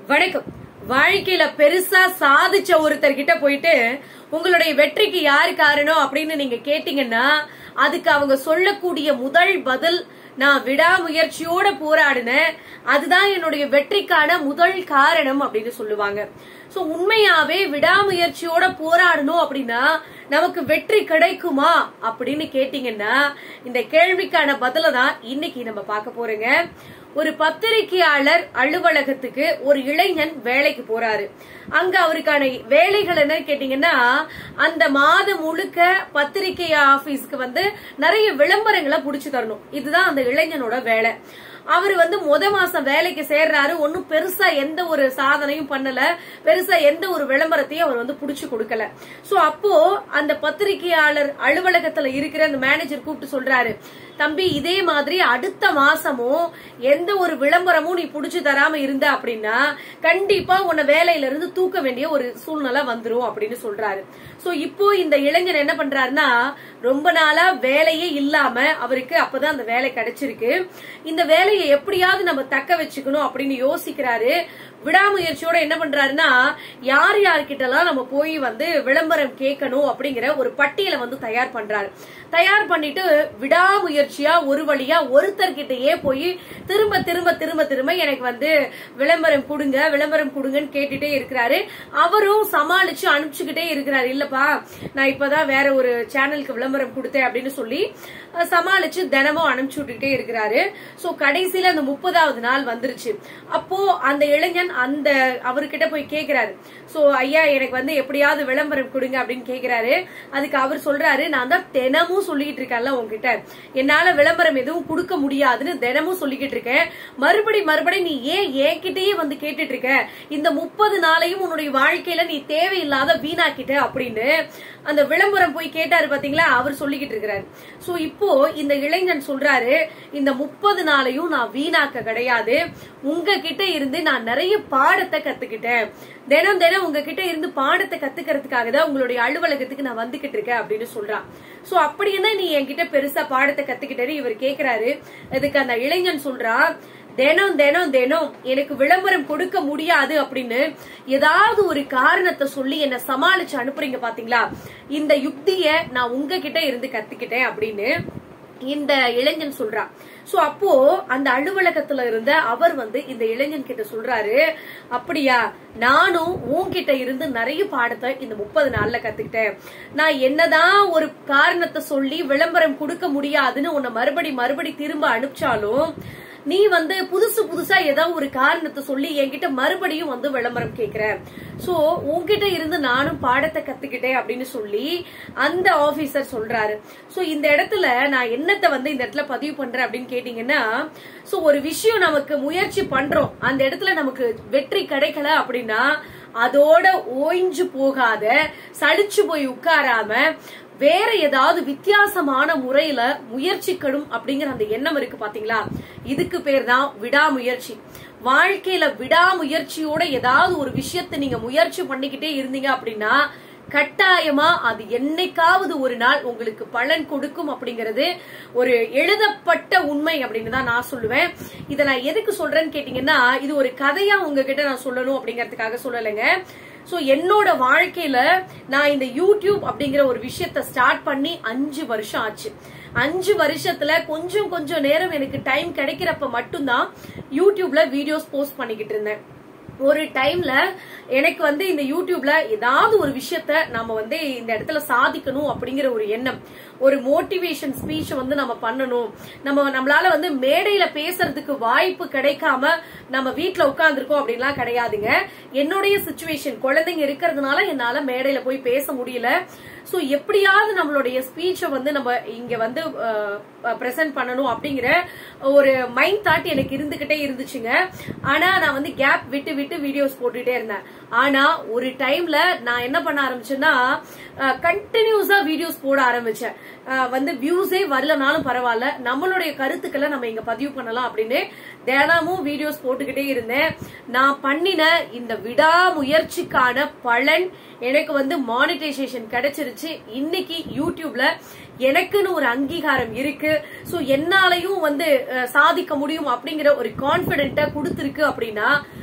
வணக்கம் வாழ்க்கையில பெருசா சாதிச்ச ஒருத்தர் கிட்ட போயிட்டு உங்களுடைய வெற்றிக்கு யாரு காரணம் அப்படின்னு நீங்க கேட்டீங்கன்னா அதுக்கு அவங்க சொல்லக்கூடிய முதல் பதில் நான் விடாமுயற்சியோட போராடினேன் அதுதான் என்னுடைய வெற்றிக்கான முதல் காரணம் அப்படின்னு சொல்லுவாங்க சோ உண்மையாவே விடாமுயற்சியோட போராடணும் அப்படின்னா நமக்கு வெற்றி கிடைக்குமா அப்படின்னு கேட்டீங்கன்னா இந்த கேள்விக்கான பதில தான் இன்னைக்கு நம்ம பார்க்க போறோங்க ஒரு பத்திரிகையாளர் அலுவலகத்துக்கு ஒரு இளைஞன் வேலைக்கு போறாரு அங்க அவருக்கான வேலைகள் என்ன கேட்டீங்கன்னா அந்த மாதம் முழுக்க பத்திரிகை ஆபீஸ்க்கு வந்து நிறைய விளம்பரங்களை புடிச்சு தரணும் இதுதான் அந்த இளைஞனோட வேலை அவர் வந்து முத மாசம் வேலைக்கு சேர்றாரு ஒன்னும் பெருசா எந்த ஒரு சாதனையும் பண்ணல பெருசா எந்த ஒரு விளம்பரத்தையும் அவர் வந்து புடிச்சு கொடுக்கல சோ அப்போ அந்த பத்திரிகையாளர் அலுவலகத்துல இருக்கிற அந்த மேனேஜர் கூப்பிட்டு சொல்றாரு தம்பி இதே மாதிரி அடுத்த மாசமும் எந்த ஒரு விளம்பரமும் நீ புடிச்சு தராம இருந்த அப்படின்னா கண்டிப்பா உன்னை வேலையில இருந்து தூக்க வேண்டிய ஒரு சூழ்நிலை வந்துரும் அப்படின்னு சொல்றாரு சோ இப்போ இந்த இளைஞர் என்ன பண்றாருன்னா ரொம்ப நாளா வேலையே இல்லாம அவருக்கு அப்பதான் அந்த வேலை கிடைச்சிருக்கு இந்த வேலையை எப்படியாவது நம்ம தக்க வச்சுக்கணும் அப்படின்னு யோசிக்கிறாரு விடாமுயற்சியோட என்ன பண்றாருன்னா யார் யார்கிட்ட எல்லாம் நம்ம போய் வந்து விளம்பரம் கேட்கணும் அப்படிங்கிற ஒரு பட்டியலை வந்து தயார் பண்றாரு தயார் பண்ணிட்டு விடாமுயற்சியா ஒரு வழியா ஒருத்தர்கிட்டயே போய் திரும்ப திரும்ப திரும்ப திரும்ப எனக்கு வந்து விளம்பரம் கொடுங்க விளம்பரம் கொடுங்கன்னு கேட்டுட்டே இருக்கிறாரு அவரும் சமாளிச்சு அனுப்பிச்சுக்கிட்டே இருக்கிறாரு இல்லப்பா நான் இப்பதான் வேற ஒரு சேனலுக்கு விளம்பரம் கொடுத்தேன் அப்படின்னு சொல்லி அஹ், சமாளிச்சு தினமும் அனுப்பிச்சு விட்டுட்டே இருக்கிறாரு சோ கடைசியில அந்த முப்பதாவது நாள் வந்துருச்சு அப்போ அந்த இளைஞன் அந்த அவர்கிட்ட போய் கேக்குறாரு சோ ஐயா எனக்கு வந்து எப்படியாவது விளம்பரம் கொடுங்க அப்படின்னு கேக்குறாரு அதுக்கு அவர் சொல்றாரு நான் தான் தினமும் சொல்லிட்டு இருக்கேன்ல உங்ககிட்ட என்னால விளம்பரம் எதுவும் கொடுக்க முடியாதுன்னு தினமும் சொல்லிக்கிட்டு இருக்கேன் மறுபடி மறுபடி நீ ஏன் என்கிட்டயே வந்து கேட்டுட்டு இருக்க இந்த முப்பது நாளையும் உன்னுடைய வாழ்க்கையில நீ தேவையில்லாத வீணாக்கிட்ட அப்படின்னு அந்த விளம்பரம் போய் கேட்டாரு பாத்தீங்களா அவர் சொல்லிக்கிட்டு இருக்கிறாரு சோ இப்போ இந்த இளைஞன் சொல்றாரு இந்த முப்பது நாளையும் நான் வீணாக்க கிடையாது உங்ககிட்ட இருந்து நான் நிறைய பாடத்தை கத்துக்கிட்டேன் தினம் தினம் உங்ககிட்ட இருந்து பாடத்தை கத்துக்கிறதுக்காக தான் உங்களுடைய அலுவலகத்துக்கு நான் வந்துகிட்டு இருக்கேன் அப்படின்னு சொல்றான் சோ அப்படி என்ன நீ என்கிட்ட பெருசா பாடத்தை கத்துக்கிட்டேன்னு இவர் கேக்குறாரு அதுக்கு அந்த இளைஞன் சொல்றான் தினம் தினம் தினம் எனக்கு விளம்பரம் கொடுக்க முடியாது அப்படின்னு ஏதாவது ஒரு காரணத்தை சொல்லி என்ன சமாளிச்சு அனுப்புறீங்க பாத்தீங்களா இந்த யுக்திய நான் உங்ககிட்ட இருந்து கத்துக்கிட்டேன் அப்படின்னு இந்த இளைஞன் சொல்றான் சோ அப்போ அந்த அலுவலகத்துல இருந்த அவர் வந்து இந்த இளைஞன் கிட்ட சொல்றாரு அப்படியா நானும் உன்கிட்ட இருந்து நிறைய பாடத்தை இந்த முப்பது நாள்ல கத்துக்கிட்டேன் நான் என்னதான் ஒரு காரணத்தை சொல்லி விளம்பரம் கொடுக்க முடியாதுன்னு உன்னை மறுபடி மறுபடி திரும்ப அனுப்பிச்சாலும் நீ வந்து புதுசு புதுசா ஏதாவது ஒரு காரணத்தை சொல்லி என்கிட்ட மறுபடியும் வந்து விளம்பரம் கேக்குற சோ உன்கிட்ட இருந்து நானும் பாடத்தை கத்துக்கிட்டேன் அப்படின்னு சொல்லி அந்த ஆபீசர் சொல்றாரு சோ இந்த இடத்துல நான் என்னத்தை வந்து இந்த இடத்துல பதிவு பண்றேன் அப்படின்னு கேட்டீங்கன்னா சோ ஒரு விஷயம் நமக்கு முயற்சி பண்றோம் அந்த இடத்துல நமக்கு வெற்றி கிடைக்கல அப்படின்னா அதோட ஓய்ஞ்சு போகாத சலிச்சு போய் உட்காராம வேற ஏதாவது வித்தியாசமான முறையில முயற்சிக்கணும் அப்படிங்கிற அந்த எண்ணம் இருக்கு பாத்தீங்களா இதுக்கு பேர் தான் விடாமுயற்சி வாழ்க்கையில விடாமுயற்சியோட ஏதாவது ஒரு விஷயத்தை நீங்க முயற்சி பண்ணிக்கிட்டே இருந்தீங்க அப்படின்னா கட்டாயமா அது என்னைக்காவது ஒரு நாள் உங்களுக்கு பலன் கொடுக்கும் அப்படிங்கறது ஒரு எழுதப்பட்ட உண்மை அப்படின்னு தான் நான் சொல்லுவேன் இதை நான் எதுக்கு சொல்றேன்னு கேட்டீங்கன்னா இது ஒரு கதையா உங்ககிட்ட நான் சொல்லணும் அப்படிங்கறதுக்காக சொல்லலைங்க சோ என்னோட வாழ்க்கையில நான் இந்த யூடியூப் அப்படிங்கிற ஒரு விஷயத்த ஸ்டார்ட் பண்ணி அஞ்சு வருஷம் ஆச்சு அஞ்சு வருஷத்துல கொஞ்சம் கொஞ்சம் நேரம் எனக்கு டைம் கிடைக்கிறப்ப மட்டும்தான் யூடியூப்ல வீடியோஸ் போஸ்ட் பண்ணிக்கிட்டு இருந்தேன் ஒரு டைம்ல எனக்கு வந்து இந்த யூடியூப்ல ஏதாவது ஒரு விஷயத்த நம்ம வந்து இந்த இடத்துல சாதிக்கணும் அப்படிங்கிற ஒரு எண்ணம் ஒரு மோட்டிவேஷன் ஸ்பீச் வந்து நம்ம பண்ணணும் நம்ம நம்மளால வந்து மேடையில பேசுறதுக்கு வாய்ப்பு கிடைக்காம நம்ம வீட்ல உட்கார்ந்துருக்கோம் அப்படின்லாம் கிடையாதுங்க என்னுடைய சுச்சுவேஷன் குழந்தைங்க இருக்கிறதுனால என்னால மேடையில போய் பேச முடியல சோ எப்படியாவது நம்மளுடைய ஸ்பீச்சை வந்து நம்ம இங்க வந்து பிரசன்ட் பண்ணணும் அப்படிங்கிற ஒரு மைண்ட் தாட் எனக்கு இருந்துகிட்டே இருந்துச்சுங்க ஆனா நான் வந்து கேப் விட்டு விட்டு வீடியோஸ் போட்டுட்டே இருந்தேன் ஆனா ஒரு டைம்ல நான் என்ன பண்ண ஆரம்பிச்சேன்னா கண்டினியூஸா வீடியோஸ் போட ஆரம்பிச்சேன் அஹ் வந்து வியூஸே வரலனாலும் பரவாயில்ல நம்மளுடைய கருத்துக்களை நம்ம இங்க பதிவு பண்ணலாம் அப்படின்னு தினமும் வீடியோஸ் போட்டுக்கிட்டே இருந்தேன் நான் பண்ணின இந்த விடாமுயற்சிக்கான பலன் எனக்கு வந்து மானிட்டைசேஷன் கிடைச்சிருச்சு இன்னைக்கு யூடியூப்ல எனக்குன்னு ஒரு அங்கீகாரம் இருக்கு சோ என்னாலையும் வந்து அஹ், சாதிக்க முடியும் அப்படிங்கிற ஒரு கான்பிடென்ட்டா கொடுத்திருக்கு அப்படின்னா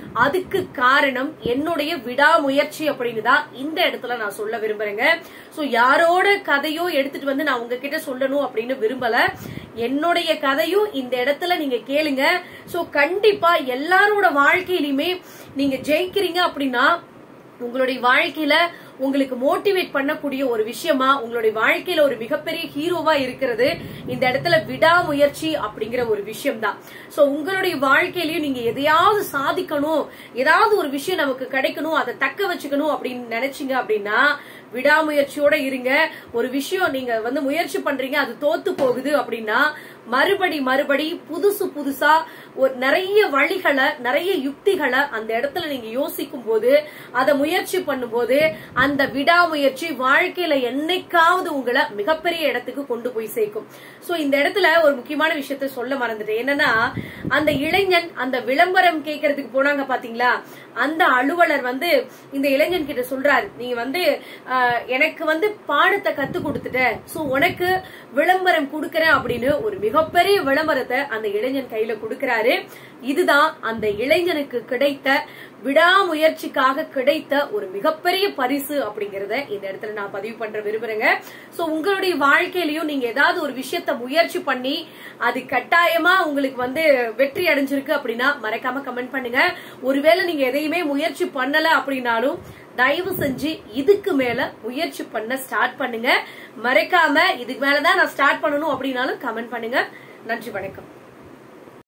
அதுக்கு காரணம் என்னுடைய விடாமுயற்சி அப்படின்னு தான் இந்த இடத்துல நான் சொல்ல விரும்புறேங்க சோ யாரோட கதையோ எடுத்துட்டு வந்து நான் உங்ககிட்ட சொல்லணும் அப்படின்னு விரும்பல என்னுடைய கதையும் இந்த இடத்துல நீங்க கேளுங்க சோ கண்டிப்பா எல்லாரோட வாழ்க்கையிலுமே நீங்க ஜெயிக்கிறீங்க அப்படின்னா உங்களுடைய வாழ்க்கையில உங்களுக்கு மோட்டிவேட் பண்ணக்கூடிய ஒரு விஷயமா உங்களுடைய வாழ்க்கையில ஒரு மிகப்பெரிய ஹீரோவா இருக்கிறது இந்த இடத்துல விடாமுயற்சி அப்படிங்கிற ஒரு விஷயம் தான் சோ உங்களுடைய வாழ்க்கையிலயும் நீங்க எதையாவது சாதிக்கணும் ஏதாவது ஒரு விஷயம் நமக்கு கிடைக்கணும் அதை தக்க வச்சுக்கணும் அப்படின்னு நினைச்சீங்க அப்படின்னா விடாமுயற்சியோட இருங்க ஒரு விஷயம் நீங்க வந்து முயற்சி பண்றீங்க அது தோத்து போகுது அப்படின்னா மறுபடி மறுபடி புதுசு புதுசா ஒரு நிறைய வழிகளை நிறைய யுக்திகளை அந்த இடத்துல நீங்க யோசிக்கும் போது அதை முயற்சி பண்ணும்போது அந்த விடாமுயற்சி வாழ்க்கையில என்னைக்காவது உங்களை மிகப்பெரிய இடத்துக்கு கொண்டு போய் சேர்க்கும் சோ இந்த இடத்துல ஒரு முக்கியமான விஷயத்த சொல்ல மறந்துட்டேன் என்னன்னா அந்த இளைஞன் அந்த விளம்பரம் கேட்கறதுக்கு போனாங்க பாத்தீங்களா அந்த அலுவலர் வந்து இந்த இளைஞன் கிட்ட சொல்றாரு நீங்க வந்து ஆஹ், எனக்கு வந்து பாடத்தை கத்து கொடுத்துட்ட சோ உனக்கு விளம்பரம் கொடுக்கறேன் அப்படின்னு ஒரு மிகப்பெரிய விளம்பரத்தை அந்த இளைஞன் கையில கொடுக்கறாரு இதுதான் அந்த இளைஞனுக்கு கிடைத்த விடாமுயற்சிக்காக கிடைத்த ஒரு மிகப்பெரிய பரிசு அப்படிங்கறத இந்த இடத்துல நான் பதிவு பண்ற விரும்புறேங்க சோ உங்களுடைய வாழ்க்கையிலயும் நீங்க ஏதாவது ஒரு விஷயத்த முயற்சி பண்ணி அது கட்டாயமா உங்களுக்கு வந்து வெற்றி அடைஞ்சிருக்கு அப்படின்னா மறக்காம கமெண்ட் பண்ணுங்க ஒருவேளை நீங்க எதையுமே முயற்சி பண்ணல அப்படின்னாலும் தயவு செஞ்சு இதுக்கு மேல முயற்சி பண்ண ஸ்டார்ட் பண்ணுங்க மறைக்காம இதுக்கு மேலதான் நான் ஸ்டார்ட் பண்ணணும் அப்படின்னாலும் கமெண்ட் பண்ணுங்க நன்றி வணக்கம்